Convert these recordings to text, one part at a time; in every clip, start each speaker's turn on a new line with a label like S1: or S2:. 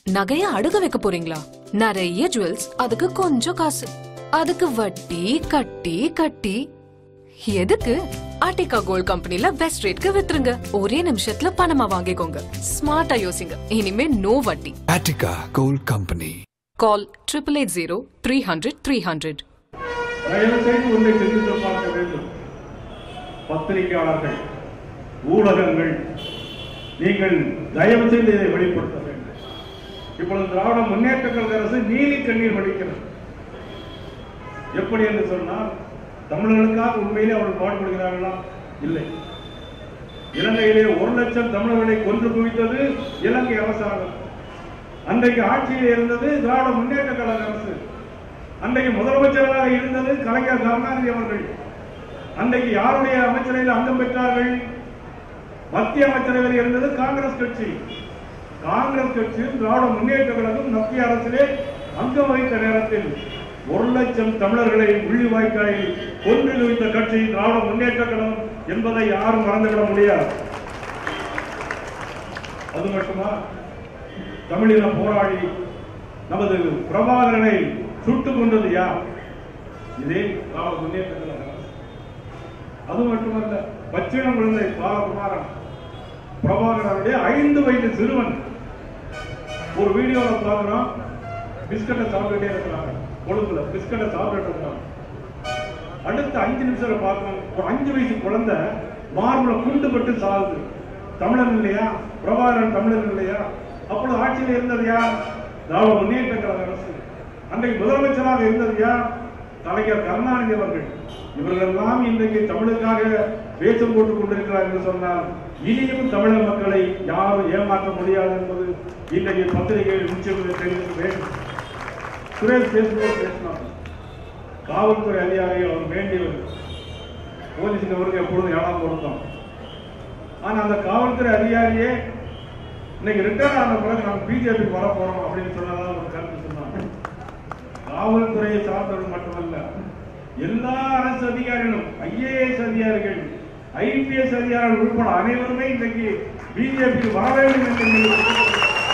S1: நகைய அடுக்க வைக்க போறீங்களா நிறைய ஜுவல்ஸ் அதுக்கு கொஞ்சம் காசு அதுக்கு வட்டி கட்டி கட்டி எதுக்கு ஆர்டிகா கோல்ட் கம்பெனில பெஸ்ட் ரேட்க்கு வித்துருங்க ஒரே நிமிஷத்துல பணமா வாங்கிக்கோங்க ஸ்மார்ட்டா யோசிங்க இனிமே நோ வட்டி
S2: Attica Gold Company.
S1: Call triple eight zero three hundred three hundred
S3: தயவு செய்து ஒன்றை சிந்தித்து பார்க்க வேண்டும் பத்திரிகையாளர்கள் ஊடகங்கள் நீங்கள் தயவு செய்து இதை வெளிப்படுத்த வேண்டும் இப்பொழுது திராவிட முன்னேற்ற கழக அரசு நீலி கண்ணீர் வடிக்கிறது எப்படி என்று சொன்னால் தமிழர்களுக்காக உண்மையிலே அவர்கள் பாடுபடுகிறார்களா இல்லை இலங்கையிலே ஒரு லட்சம் தமிழர்களை கொன்று குவித்தது இலங்கை அரசாங்கம் அன்றைக்கு ஆட்சியில் இருந்தது திராவிட முன்னேற்ற கழக அரசு அன்றைக்கு முதலமைச்சராக இருந்தது கலைஞர் கருணாநிதி அவர்கள் அன்றைக்கு யாருடைய அமைச்சரவையில் அங்கம் பெற்றார்கள் மத்திய அமைச்சரவையில் இருந்தது காங்கிரஸ் கட்சி காங்கிரஸ் கட்சியும் திராவிட முன்னேற்ற கழகம் மத்திய அரசிலே அங்கம் வகித்த நேரத்தில் ஒரு லட்சம் தமிழர்களை உள்ளி வாய்க்காயில் கொன்று குவித்த கட்சி திராவிட முன்னேற்ற கழகம் என்பதை யாரும் மறந்துவிட முடியாது அது மட்டுமா தமிழின போராளி நமது பிரபாகரனை சுட்டுக் கொண்டது யார் இதே திராவிட முன்னேற்ற கழக அரசு. அது மட்டுமல்ல பச்சிளம் குழந்தை பாலகுமாரன் பிரபாகரனுடைய ஐந்து வயது சிறுவன் ஒரு வீடியோல பார்க்கிறோம் பிஸ்கட்டை சாப்பிட்டுட்டே இருக்கிறாங்க கொழும்புல பிஸ்கட்டை சாப்பிட்டுட்டு இருக்காங்க அடுத்த அஞ்சு நிமிஷத்துல பார்க்கணும் ஒரு அஞ்சு வயசு குழந்தை மார்புல குண்டு பட்டு சாகுது தமிழன் இல்லையா பிரபாகரன் தமிழன் இல்லையா அப்பொழுது ஆட்சியில் இருந்தது யார் திராவிட முன்னேற்ற கழக அரசு அன்றைக்கு முதலமைச்சராக இருந்தது யார் கலைஞர் கருணாநிதி அவர்கள் இவர்களெல்லாம் இன்றைக்கு தமிழுக்காக வேஷம் போட்டுக் கொண்டிருக்கிறார் என்று சொன்னால் இனியும் தமிழக மக்களை யாரும் ஏமாற்ற முடியாது என்பது இன்றைக்கு பத்திரிகைகள் நிச்சயம் தெரிவிக்க வேண்டும் சுரேஷ் பேசும்போது பேசினார் காவல்துறை அதிகாரிகள் அவர் வேண்டியவர் போலீஸுக்கு அவருக்கு எப்பொழுதும் ஏழாம் கொடுத்தோம் ஆனா அந்த காவல்துறை அதிகாரியே இன்னைக்கு ரிட்டர்ன் ஆன பிறகு நம்ம பிஜேபி வர போறோம் அப்படின்னு சொன்னதா ஒரு கருத்து சொன்னாங்க காவல்துறையை சார்ந்தவர்கள் மட்டுமல்ல எல்லா அரசு அதிகாரிகளும் ஐஏஎஸ் அதிகாரிகள் ஐபிஎஸ் அதிகாரிகள் உட்பட அனைவருமே இன்றைக்கு பிஜேபி வர வேண்டும் என்று நீங்கள்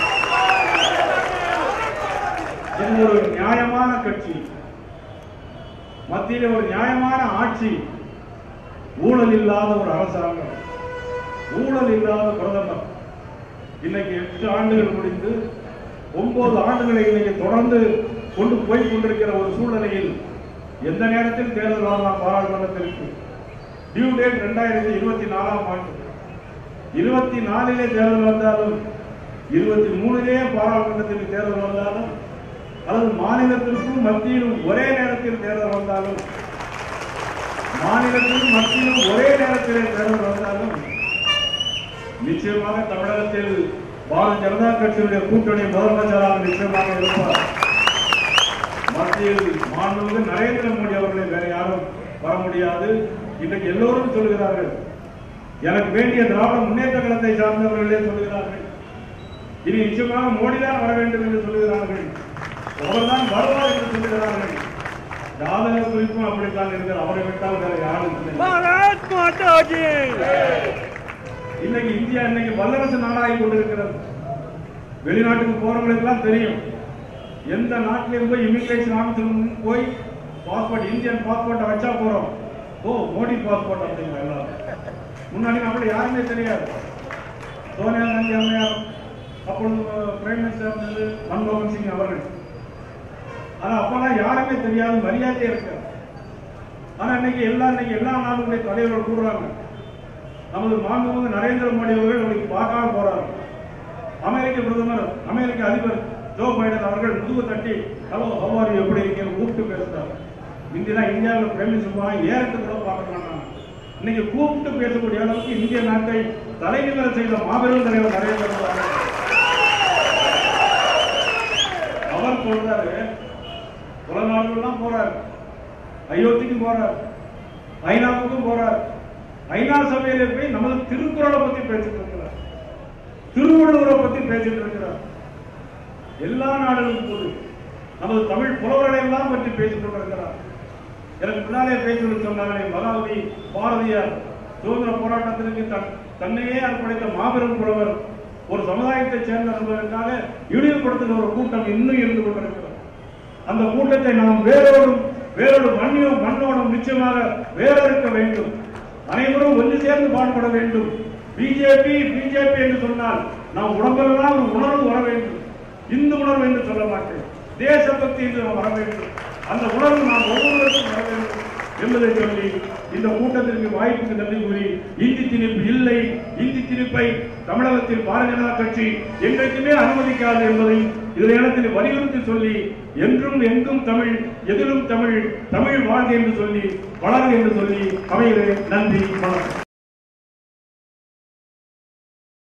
S3: இது ஒரு நியாயமான கட்சி மத்தியிலே ஒரு நியாயமான ஆட்சி ஊழல் இல்லாத ஒரு அரசாங்கம் ஊழல் இல்லாத பிரதமர் இன்னைக்கு எட்டு ஆண்டுகள் முடிந்து ஒன்பது ஆண்டுகளை இன்னைக்கு தொடர்ந்து கொண்டு போய் கொண்டிருக்கிற ஒரு சூழ்நிலையில் எந்த நேரத்தில் தேர்தல் வரலாம் பாராளுமன்றத்திற்கு டியூ டேட் ரெண்டாயிரத்தி இருபத்தி நாலாம் ஆண்டு இருபத்தி நாலிலே தேர்தல் வந்தாலும் இருபத்தி மூணிலே பாராளுமன்றத்திற்கு தேர்தல் வந்தாலும் அல்லது மாநிலத்திற்கும் மத்தியிலும் ஒரே நேரத்தில் தேர்தல் வந்தாலும் மாநிலத்திலும் மத்தியிலும் ஒரே நேரத்திலே தேர்தல் வந்தாலும் நிச்சயமாக தமிழகத்தில் பாரதிய ஜனதா கட்சியுடைய கூட்டணி முதலமைச்சராக நிச்சயமாக இருப்பார் மத்தியில் மாண்புமிகு நரேந்திர மோடி அவர்களை வேற யாரும் வர முடியாது இன்றைக்கு எல்லோரும் சொல்கிறார்கள் எனக்கு வேண்டிய திராவிட முன்னேற்ற கழகத்தை சார்ந்தவர்களே சொல்கிறார்கள் இனி நிச்சயமாக மோடி தான் வர வேண்டும் என்று சொல்கிறார்கள் அவர்தான் வருவார் என்று சொல்கிறார்கள் ஜாதக குறிப்பும் அப்படித்தான் இருக்கிறார் அவரை விட்டால் வேற யாரும் இல்லை
S4: भारत माता की
S3: இன்னைக்கு இந்தியா இன்னைக்கு வல்லரசு நாடாகி கொண்டிருக்கிறது வெளிநாட்டுக்கு போறவங்களுக்கு எல்லாம் தெரியும் எந்த நாட்டிலையும் போய் இமிகிரேஷன் ஆபீஸில் போய் பாஸ்போர்ட் இந்தியன் பாஸ்போர்ட்டை வச்சா போறோம் ஓ மோடி பாஸ்போர்ட் அப்படிங்களா எல்லாரும் முன்னாடி நம்மள யாருமே தெரியாது சோனியா காந்தி அம்மையார் அப்பொழுது பிரைம் மினிஸ்டர் இருந்தது மன்மோகன் சிங் அவர்கள் ஆனா அப்பெல்லாம் யாருமே தெரியாது மரியாதையா இருக்காது ஆனா இன்னைக்கு எல்லா இன்னைக்கு எல்லா நாடுகளுடைய தலைவர்கள் கூடுறாங்க நமது மாண்புமிகு நரேந்திர மோடி அவர்கள் இன்னைக்கு பார்க்காம போறாரு அமெரிக்க பிரதமர் அமெரிக்க அதிபர் ஜோ பைடன் அவர்கள் முதுகு தட்டி ஹலோ ஹவாரி எப்படி இருக்கீங்க கூப்பிட்டு பேசுறாரு இந்தியா இந்தியாவில் பிரைம் மினிஸ்டர் ஏறத்து கூட பார்க்க மாட்டாங்க இன்னைக்கு கூப்பிட்டு பேசக்கூடிய அளவுக்கு இந்திய நாட்டை தலைநிமிர செய்த மாபெரும் தலைவர் நரேந்திர மோடி அவர்கள். அவர் சொல்றாரு உலக நாடுகள்லாம் போறாரு அயோத்திக்கும் போறார் ஐநாவுக்கும் போறார் ஐநா சபையில போய் நமது திருக்குறளை பத்தி பேசிட்டு இருக்கிறார் திருவள்ளுவரை பத்தி பேசிட்டு இருக்கிறார் எல்லா நாடுகளுக்கும் போது நமது தமிழ் புலவர்களை எல்லாம் பற்றி பேசிக் கொண்டிருக்கிறார் எனக்கு முன்னாலே பேசுவது சொன்னாங்களே மகாகவி பாரதியார் சுதந்திர போராட்டத்திற்கு தன் தன்னையே அர்ப்பணித்த மாபெரும் புலவர் ஒரு சமுதாயத்தைச் சேர்ந்த என்பதற்காக இழிவுபடுத்துகிற ஒரு கூட்டம் இன்னும் இருந்து கொண்டிருக்கிறது அந்த கூட்டத்தை நாம் வேரோடும் வேரோடு மண்ணிலும் மண்ணோடும் நிச்சயமாக வேறறுக்க வேண்டும் அனைவரும் ஒன்று சேர்ந்து பாடுபட வேண்டும் பிஜேபி பிஜேபி என்று சொன்னால் நாம் உடம்பெல்லாம் ஒரு உணர்வு வர வேண்டும் இந்து உணர்வு என்று சொல்ல மாட்டேன் தேசபக்தி என்று நாம் வர வேண்டும் அந்த உணர்வு நாம் ஒவ்வொருவருக்கும் வர வேண்டும் என்பதை சொல்லி இந்த கூட்டத்திற்கு வாய்ப்புக்கு நன்றி கூறி இந்தி திணிப்பு இல்லை இந்தி திணிப்பை தமிழகத்தில் பாரதிய ஜனதா கட்சி என்றைக்குமே அனுமதிக்காது என்பதை இந்த நேரத்தில் வலியுறுத்தி சொல்லி என்றும் எங்கும் தமிழ் எதிலும் தமிழ் தமிழ் வாழ்க என்று சொல்லி வளர்க என்று சொல்லி அமைகிறேன் நன்றி வணக்கம்